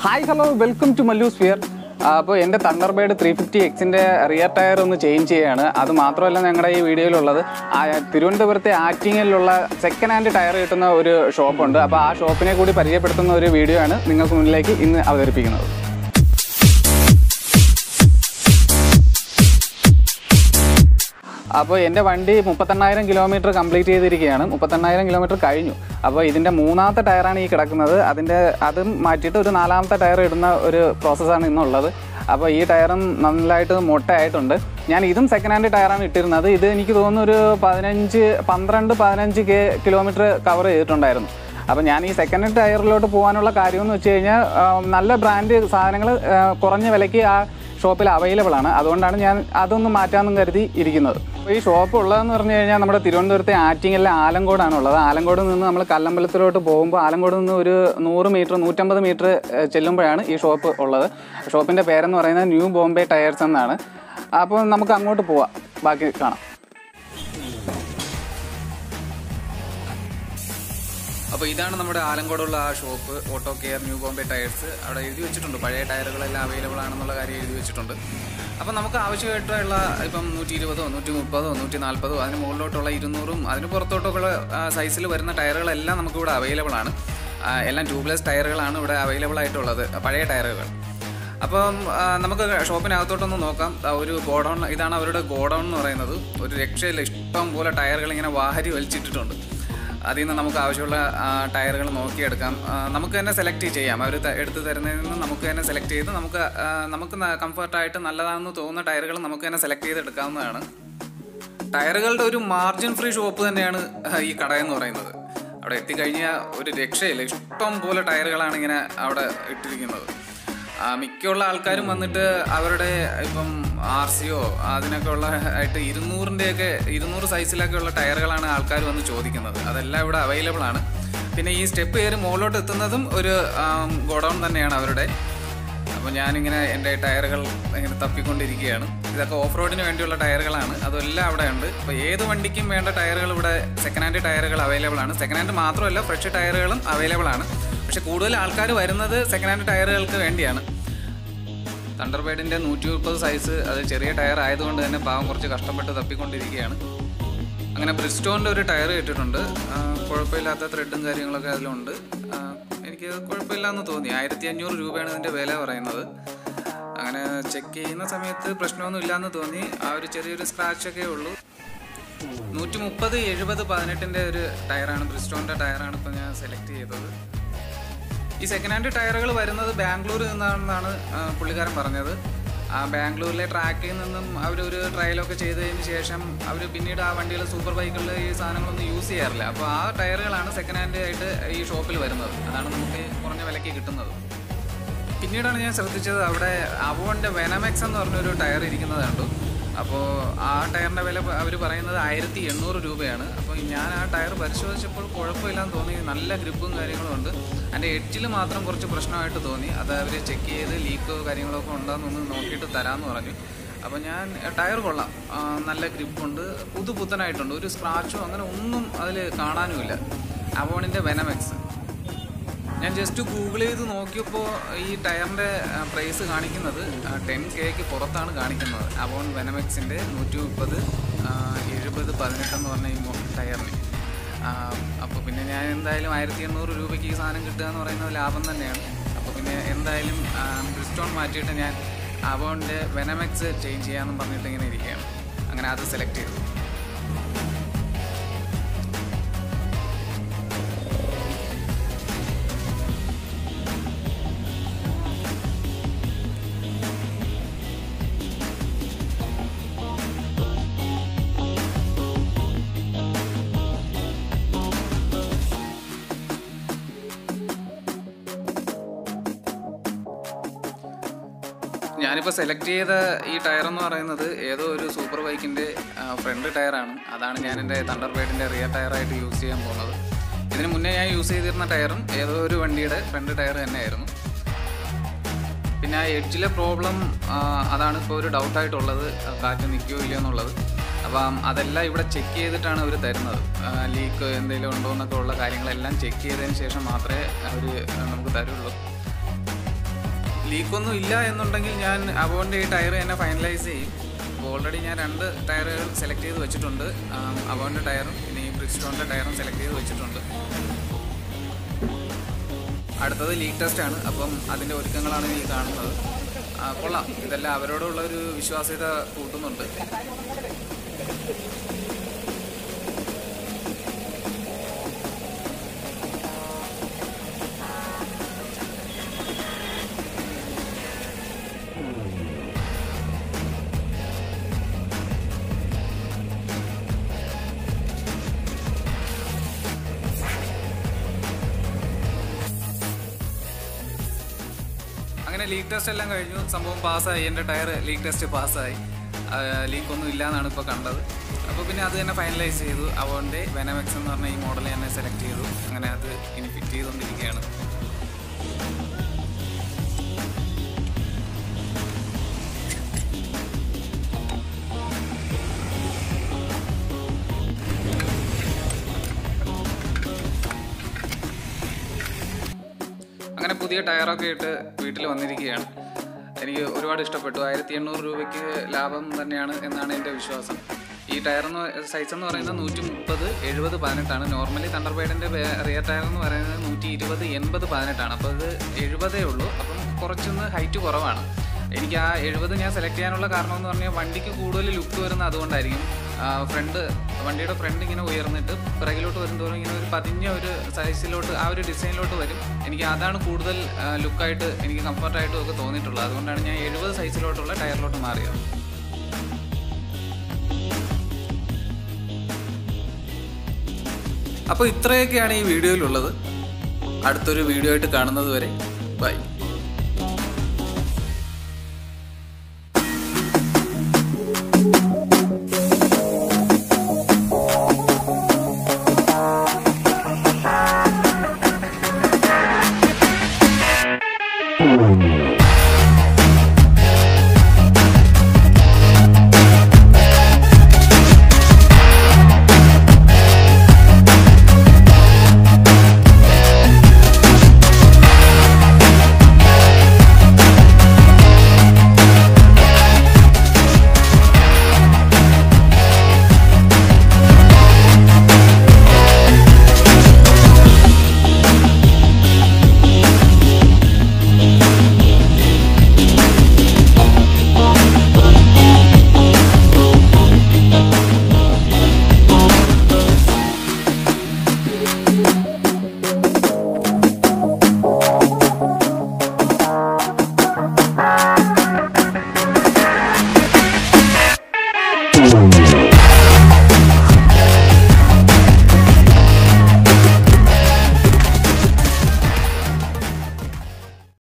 Hi hello welcome to Mallu sphere അപ്പോൾ എൻ്റെ Thunderbird three fifty എക്സിൻ്റെ റിയർ ടയർ ഒന്ന് ചേഞ്ച് ചെയ്യുകയാണ് അത് മാത്രമല്ല ഞങ്ങളുടെ ഈ വീഡിയോയിലുള്ളത് ആ തിരുവനന്തപുരത്തെ ആറ്റിങ്ങലിലുള്ള സെക്കൻഡ് ഹാൻഡ് ടയർ കിട്ടുന്ന ഒരു ഷോപ്പുണ്ട് അപ്പോൾ ആ ഷോപ്പിനെ കൂടി പരിചയപ്പെടുത്തുന്ന ഒരു വീഡിയോ ആണ് നിങ്ങൾക്ക് മുന്നിലേക്ക് ഇന്ന് അവതരിപ്പിക്കുന്നത് അപ്പോൾ എൻ്റെ വണ്ടി മുപ്പത്തെണ്ണായിരം കിലോമീറ്റർ കംപ്ലീറ്റ് ചെയ്തിരിക്കുകയാണ് മുപ്പത്തെണ്ണായിരം കിലോമീറ്റർ കഴിഞ്ഞു അപ്പോൾ ഇതിൻ്റെ മൂന്നാമത്തെ ടയറാണ് ഈ കിടക്കുന്നത് അതിൻ്റെ അതും മാറ്റിയിട്ട് ഒരു നാലാമത്തെ ടയർ ഇടുന്ന ഒരു പ്രോസസ്സാണ് ഇന്നുള്ളത് അപ്പോൾ ഈ ടയറും നന്നായിട്ട് മൊട്ടയായിട്ടുണ്ട് ഞാൻ ഇതും സെക്കൻഡ് ഹാൻഡ് ടയറാണ് ഇട്ടിരുന്നത് ഇത് എനിക്ക് തോന്നുന്നു ഒരു പതിനഞ്ച് പന്ത്രണ്ട് പതിനഞ്ച് കെ കിലോമീറ്റർ കവർ ചെയ്തിട്ടുണ്ടായിരുന്നു അപ്പോൾ ഞാൻ ഈ സെക്കൻഡ് ഹാൻഡ് ടയറിലോട്ട് പോകാനുള്ള കാര്യം എന്ന് വെച്ച് കഴിഞ്ഞാൽ ആ, നല്ല ബ്രാൻഡ് സാധനങ്ങൾ കുറഞ്ഞ വിലയ്ക്ക് ആ ഷോപ്പിൽ അവൈലബിൾ ആണ് അതുകൊണ്ടാണ് ഞാൻ അതൊന്ന് മാറ്റാമെന്നും കരുതി ഇരിക്കുന്നത് അപ്പോൾ ഈ ഷോപ്പ് ഉള്ളതെന്ന് പറഞ്ഞു കഴിഞ്ഞാൽ നമ്മുടെ തിരുവനന്തപുരത്തെ ആറ്റിങ്ങലിലെ ആലങ്കോടാണ് ഉള്ളത് ആലങ്കോട് നിന്ന് നമ്മൾ കല്ലമ്പലത്തിലോട്ട് പോകുമ്പോൾ ആലങ്കോട് നിന്ന് ഒരു നൂറ് മീറ്റർ നൂറ്റമ്പത് മീറ്റർ ചെല്ലുമ്പോഴാണ് ഈ ഷോപ്പ് ഉള്ളത് ഷോപ്പിൻ്റെ പേരെന്ന് പറയുന്നത് ന്യൂ ബോംബെ ടയേഴ്സ് എന്നാണ് അപ്പോൾ നമുക്ക് അങ്ങോട്ട് പോവാം ബാക്കി കാണാം അപ്പോൾ ഇതാണ് നമ്മുടെ ആലങ്കോടുള്ള ആ shop auto care new Bombay tyres അവിടെ എഴുതി വെച്ചിട്ടുണ്ട് പഴയ ടയറുകളെല്ലാം അവൈലബിൾ ആണെന്നുള്ള കാര്യം എഴുതി വെച്ചിട്ടുണ്ട് അപ്പോൾ നമുക്ക് ആവശ്യമായിട്ടുള്ള ഇപ്പം നൂറ്റി ഇരുപതോ നൂറ്റി മുപ്പതോ നൂറ്റി നാൽപ്പതോ അതിന് മുകളിലോട്ടുള്ള ഇരുന്നൂറും അതിന് പുറത്തോട്ടൊക്കെയുള്ള സൈസിൽ വരുന്ന ടയറുകളെല്ലാം നമുക്കിവിടെ അവൈലബിൾ ആണ് ആ, എല്ലാം ട്യൂബ്ലെസ് ടയറുകളാണ് ഇവിടെ അവൈലബിൾ ആയിട്ടുള്ളത് പഴയ ടയറുകൾ അപ്പം ആ, നമുക്ക് ഷോപ്പിനകത്തോട്ടൊന്ന് നോക്കാം ദാ ഒരു ഗോഡൗൺ ഇതാണ് അവരുടെ ഗോഡൗൺ എന്ന് പറയുന്നത് ഒരു രക്ഷയില്ല ഇഷ്ടം പോലെ ടയറുകൾ ഇങ്ങനെ വാരി വലിച്ചിട്ടിട്ടുണ്ട് അതിൽ നിന്ന് നമുക്ക് ആവശ്യമുള്ള ടയറുകൾ നോക്കിയെടുക്കാം ആ, നമുക്ക് തന്നെ സെലക്ട് ചെയ്യാം അവർ എടുത്ത് തരുന്നതിൽ നിന്ന് നമുക്ക് തന്നെ സെലക്ട് ചെയ്ത് നമുക്ക് ആ, നമുക്ക് കംഫർട്ടായിട്ട് നല്ലതാണെന്ന് തോന്നുന്ന ടയറുകൾ നമുക്ക് തന്നെ സെലക്ട് ചെയ്ത് എടുക്കാവുന്നതാണ് ടയറുകളുടെ ഒരു മാർജിൻ ഫ്രീ ഷോപ്പ് തന്നെയാണ് ആ, ഈ കട എന്ന് പറയുന്നത് അവിടെ എത്തിക്കഴിഞ്ഞാൽ ഒരു രക്ഷയില്ല ഇഷ്ടം പോലെ ടയറുകളാണ് ഇങ്ങനെ അവിടെ ഇട്ടിരിക്കുന്നത് ആ, മിക്കുള്ള ആൾക്കാരും വന്നിട്ട് അവരുടെ ഇപ്പം ആർ സിയോ അതിനൊക്കെ ഉള്ള ആയിട്ട് ഇരുന്നൂറിൻ്റെയൊക്കെ ഇരുന്നൂറ് സൈസിലൊക്കെ ഉള്ള ടയറുകളാണ് ആൾക്കാർ വന്ന് ചോദിക്കുന്നത് അതെല്ലാം ഇവിടെ അവൈലബിൾ ആണ് പിന്നെ ഈ സ്റ്റെപ്പ് കയറി മുകളിലോട്ട് എത്തുന്നതും ഒരു ഗോഡൗൺ തന്നെയാണ് അവരുടെ അപ്പോൾ ഞാനിങ്ങനെ എൻ്റെ ടയറുകൾ ഇങ്ങനെ തപ്പിക്കൊണ്ടിരിക്കുകയാണ് ഇതൊക്കെ ഓഫ് റോഡിന് വേണ്ടിയുള്ള ടയറുകളാണ് അതെല്ലാം അവിടെ ഉണ്ട് അപ്പോൾ ഏത് വണ്ടിക്കും വേണ്ട ടയറുകൾ ഇവിടെ സെക്കൻഡ് ഹാൻഡ് ടയറുകൾ അവൈലബിൾ ആണ് സെക്കൻഡ് ഹാൻഡ് മാത്രമല്ല ഫ്രഷ് ടയറുകളും അവൈലബിൾ ആണ് പക്ഷെ കൂടുതൽ ആൾക്കാർ വരുന്നത് സെക്കൻഡ് ഹാൻഡ് ടയറുകൾക്ക് വേണ്ടിയാണ് തണ്ടർബേഡിൻ്റെ നൂറ്റി മുപ്പത് സൈസ് അത് ചെറിയ ടയർ ആയതുകൊണ്ട് തന്നെ പാവം കുറച്ച് കഷ്ടപ്പെട്ട് തപ്പിക്കൊണ്ടിരിക്കുകയാണ് അങ്ങനെ ബ്രിസ്റ്റോണിൻ്റെ ഒരു ടയർ ഇട്ടിട്ടുണ്ട് ആ, കുഴപ്പമില്ലാത്ത ത്രെഡും കാര്യങ്ങളൊക്കെ അതിലുണ്ട് ആ, എനിക്ക് കുഴപ്പമില്ല എന്ന് തോന്നി ആയിരത്തി അഞ്ഞൂറ് രൂപയാണ് ഇതിൻ്റെ വില പറയുന്നത് അങ്ങനെ ചെക്ക് ചെയ്യുന്ന സമയത്ത് പ്രശ്നമൊന്നും ഇല്ലയെന്ന് തോന്നി ആ ഒരു ചെറിയൊരു സ്ക്രാച്ചൊക്കെ ഉള്ളൂ നൂറ്റി മുപ്പത് എഴുപത് പതിനെട്ടിൻ്റെ ഒരു ടയറാണ് ബ്രിസ്റ്റോണിൻ്റെ ടയറാണ് ഇപ്പോൾ ഞാൻ സെലക്ട് ചെയ്തത് ഈ സെക്കൻഡ് ഹാൻഡ് ടയറുകൾ വരുന്നത് ബാംഗ്ലൂരിൽ നിന്നാണെന്നാണ് ആ, പുള്ളിക്കാരൻ പറഞ്ഞത് ആ ബാംഗ്ലൂരിലെ ട്രാക്കിൽ നിന്നും അവരൊരു ട്രയലൊക്കെ ചെയ്തതിന് ശേഷം അവർ പിന്നീട് ആ വണ്ടികൾ സൂപ്പർ ബൈക്കുകളിൽ ഈ സാധനങ്ങളൊന്നും യൂസ് ചെയ്യാറില്ല അപ്പോൾ ആ ടയറുകളാണ് സെക്കൻഡ് ഹാൻഡ് ആയിട്ട് ഈ ഷോപ്പിൽ വരുന്നത് അതാണ് നമുക്ക് കുറഞ്ഞ വിലയ്ക്ക് കിട്ടുന്നത് പിന്നീടാണ് ഞാൻ ശ്രദ്ധിച്ചത് അവിടെ അവോൻ്റെ വെനമെക്സ് എന്ന് പറഞ്ഞൊരു ടയർ ഇരിക്കുന്നത് കണ്ടു അപ്പോൾ ആ ടയറിൻ്റെ വില അവർ പറയുന്നത് ആയിരത്തി എണ്ണൂറ് രൂപയാണ് അപ്പോൾ ഞാൻ ആ ടയർ പരിശോധിച്ചപ്പോൾ കുഴപ്പമില്ലാന്ന് തോന്നി നല്ല ഗ്രിപ്പും കാര്യങ്ങളും ഉണ്ട് അതിൻ്റെ എഡ്ജിൽ മാത്രം കുറച്ച് പ്രശ്നമായിട്ട് തോന്നി അത് അവർ ചെക്ക് ചെയ്ത് ലീക്കോ കാര്യങ്ങളൊക്കെ ഉണ്ടോയെന്നൊന്ന് നോക്കിയിട്ട് തരാമെന്ന് പറഞ്ഞു അപ്പോൾ ഞാൻ ടയർ കൊള്ളാം ആ, നല്ല ഗ്രിപ്പുണ്ട് പുതു പുത്തനായിട്ടുണ്ട് ഒരു സ്ക്രാച്ചോ അങ്ങനെ ഒന്നും അതിൽ കാണാനുമില്ല അവോണിൻ്റെ വെനമെക്സ് ഞാൻ ജസ്റ്റ് ഗൂഗിൾ ചെയ്ത് നോക്കിയപ്പോൾ ഈ ടയറിൻ്റെ പ്രൈസ് കാണിക്കുന്നത് ടെൻ കെക്ക് പുറത്താണ് കാണിക്കുന്നത് അവോൺ വെനമെക്സിൻ്റെ നൂറ്റി മുപ്പത് എഴുപത് പതിനെട്ടെന്ന് പറഞ്ഞ ഈ മൊ- ടയറിന് അപ്പോൾ പിന്നെ ഞാൻ എന്തായാലും ആയിരത്തി എണ്ണൂറ് രൂപയ്ക്ക് ഈ സാധനം കിട്ടുക എന്ന് പറയുന്നത് ലാഭം തന്നെയാണ് അപ്പോൾ പിന്നെ എന്തായാലും ബ്രിസ്റ്റോൺ മാറ്റിയിട്ട് ഞാൻ അവോണിൻ്റെ വെനമെക്സ് ചേഞ്ച് ചെയ്യാമെന്നും പറഞ്ഞിട്ട് ഇങ്ങനെ ഇരിക്കുകയാണ് അങ്ങനെ അത് സെലക്ട് ചെയ്തു ഞാനിപ്പോൾ സെലക്ട് ചെയ്ത ഈ ടയർ എന്ന് പറയുന്നത് ഏതോ ഒരു സൂപ്പർ ബൈക്കിൻ്റെ ഫ്രണ്ട് ടയറാണ് അതാണ് ഞാൻ എൻ്റെ തണ്ടർബേഡിൻ്റെ റിയർ ടയറായിട്ട് യൂസ് ചെയ്യാൻ പോകുന്നത് ഇതിന് മുന്നേ ഞാൻ യൂസ് ചെയ്തിരുന്ന ടയറും ഏതോ ഒരു വണ്ടിയുടെ ഫ്രണ്ട് ടയർ തന്നെയായിരുന്നു പിന്നെ ആ എഡ്ജിലെ പ്രോബ്ലം അതാണ് ഇപ്പോൾ ഒരു ഡൗട്ടായിട്ടുള്ളത് കാറ്റ് നിൽക്കുകയോ ഇല്ലയോ എന്നുള്ളത് അപ്പം അതെല്ലാം ഇവിടെ ചെക്ക് ചെയ്തിട്ടാണ് അവർ തരുന്നത് ലീക്ക് എന്തെങ്കിലും ഉണ്ടോ എന്നൊക്കെ ഉള്ള കാര്യങ്ങളെല്ലാം ചെക്ക് ചെയ്തതിന് ശേഷം മാത്രമേ അവർ നമുക്ക് തരുള്ളൂ ലീക്കൊന്നും ഇല്ല എന്നുണ്ടെങ്കിൽ ഞാൻ അവോൻ്റെ ഈ ടയർ തന്നെ ഫൈനലൈസ് ചെയ്യും അപ്പോൾ ഓൾറെഡി ഞാൻ രണ്ട് ടയറുകൾ സെലക്ട് ചെയ്ത് വെച്ചിട്ടുണ്ട് അവോൻ്റെ ടയറും പിന്നെ ഈ ബ്രിക്സ്റ്റോണിൻ്റെ ടയറും സെലക്ട് ചെയ്ത് വെച്ചിട്ടുണ്ട് അടുത്തത് ലീക്ക് ടെസ്റ്റ് ആണ് അപ്പം അതിൻ്റെ ഒരുക്കങ്ങളാണ് ഈ കാണുന്നത് ആ, കൊള്ളാം ഇതെല്ലാം അവരോടുള്ള ഒരു വിശ്വാസ്യത കൂട്ടുന്നുണ്ട് അങ്ങനെ ലീക്ക് ടെസ്റ്റ് എല്ലാം കഴിഞ്ഞു സംഭവം പാസ്സായി എൻ്റെ ടയർ ലീക്ക് ടെസ്റ്റ് പാസ്സായി ലീക്കൊന്നും ഇല്ല എന്നാണ് ഇപ്പോൾ കണ്ടത് അപ്പോൾ പിന്നെ അത് തന്നെ ഫൈനലൈസ് ചെയ്തു അവൻ്റെ വെനമെക്സ് എന്ന് പറഞ്ഞ ഈ മോഡൽ തന്നെ സെലക്ട് ചെയ്തു അങ്ങനെ അത് ഇനി ഫിറ്റ് ചെയ്തുകൊണ്ടിരിക്കുകയാണ് അങ്ങനെ പുതിയ ടയറൊക്കെ ഇട്ട് വീട്ടിൽ വന്നിരിക്കുകയാണ് എനിക്ക് ഒരുപാട് ഇഷ്ടപ്പെട്ടു ആയിരത്തി എണ്ണൂറ് രൂപയ്ക്ക് ലാഭം തന്നെയാണ് എന്നാണ് എൻ്റെ വിശ്വാസം ഈ ടയറെന്ന് സൈസ് എന്ന് പറയുന്നത് നൂറ്റി മുപ്പത് എഴുപത് പതിനെട്ടാണ് നോർമലി തണ്ടർബൈഡിൻ്റെ റിയർ ടയർ എന്ന് പറയുന്നത് നൂറ്റി ഇരുപത് എൺപത് പതിനെട്ടാണ് അപ്പോൾ അത് എഴുപതേ ഉള്ളൂ അപ്പം കുറച്ചൊന്ന് ഹൈറ്റ് കുറവാണ് എനിക്ക് ആ എഴുപത് ഞാൻ സെലക്ട് ചെയ്യാനുള്ള കാരണം എന്ന് പറഞ്ഞാൽ വണ്ടിക്ക് കൂടുതൽ ലുക്ക് വരുന്നത് അതുകൊണ്ടായിരിക്കും ഫ്രണ്ട് വണ്ടിയുടെ ഫ്രണ്ട് ഇങ്ങനെ ഉയർന്നിട്ട് പിറകിലോട്ട് വരുന്തോറും ഇങ്ങനെ ഒരു പതിഞ്ഞ ഒരു സൈസിലോട്ട് ആ ഒരു ഡിസൈനിലോട്ട് വരും എനിക്ക് അതാണ് കൂടുതൽ ലുക്കായിട്ട് എനിക്ക് കംഫർട്ടായിട്ടും ഒക്കെ തോന്നിയിട്ടുള്ളത് അതുകൊണ്ടാണ് ഞാൻ എഴുപത് സൈസിലോട്ടുള്ള ടയറിലോട്ട് മാറിയത് അപ്പോൾ ഇത്രയൊക്കെയാണ് ഈ വീഡിയോയിലുള്ളത് അടുത്തൊരു വീഡിയോ ആയിട്ട് കാണുന്നത് വരെ ബൈ Thank you.